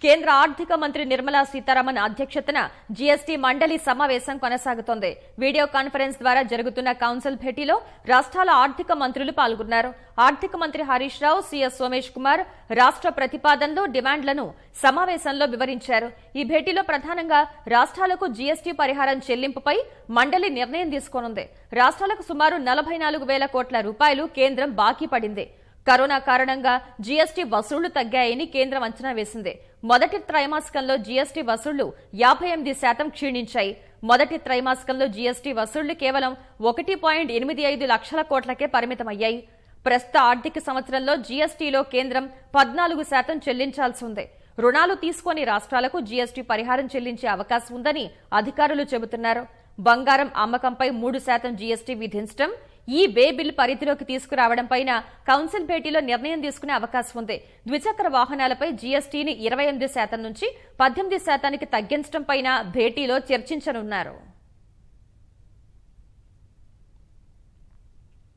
కేంద్ర ఆర్థిక మంత్రి నిర్మలా సీతారామన్ అధ్యక్షతన జీఎస్టీ మండలి సమావేశం కొనసాగుతోంది వీడియో కాన్ఫరెన్స్ ద్వారా జరుగుతున్న కౌన్సిల్ భేటీలో రాష్ట్రాల ఆర్థిక మంత్రులు పాల్గొన్నారు ఆర్థిక మంత్రి హరీష్ రావు సీఎస్ సోమేష్ కుమార్ రాష్ట్ర ప్రతిపాదనలు డిమాండ్లను సమావేశంలో వివరించారు ఈ భేటీలో ప్రధానంగా రాష్ట్రాలకు జీఎస్టీ పరిహారం చెల్లింపుపై మండలి నిర్ణయం తీసుకోనుంది రాష్ట్రాలకు సుమారు నలభై నాలుగు వేల కోట్ల రూపాయలు కేంద్రం బాకీ పడింది కరోనా కారణంగా జీఎస్టీ వసూళ్లు తగ్గాయని కేంద్రం అంచనా వేసింది మొదటి త్రైమాసికంలో జీఎస్టీ వసూళ్లు యాభై ఎనిమిది శాతం క్షీణించాయి మొదటి త్రైమాసికంలో జీఎస్టీ వసూళ్లు కేవలం ఒకటి పాయింట్ ఎనిమిది ఐదు లక్షల కోట్లకే పరిమితమయ్యాయి ప్రస్తుత ఆర్థిక సంవత్సరంలో జీఎస్టీలో కేంద్రం పద్నాలుగు శాతం చెల్లించాల్సి ఉంది రుణాలు తీసుకొని రాష్ట్రాలకు జీఎస్టీ పరిహారం చెల్లించే అవకాశం ఉందని అధికారులు చెబుతున్నారు బంగారం అమ్మకంపై మూడు శాతం జీఎస్టీ విధించడం ఈ వే బిల్ పరిధిలోకి తీసుకురావడం పైన కౌన్సిల్ భేటీలో నిర్ణయం తీసుకునే అవకాశం ఉంది ద్విచక్ర వాహనాలపై జీఎస్టీని ఇరవై ఎనిమిది శాతం నుంచి పద్దెనిమిది శాతానికి తగ్గించడం పైన భేటీలో చర్చించనున్నారు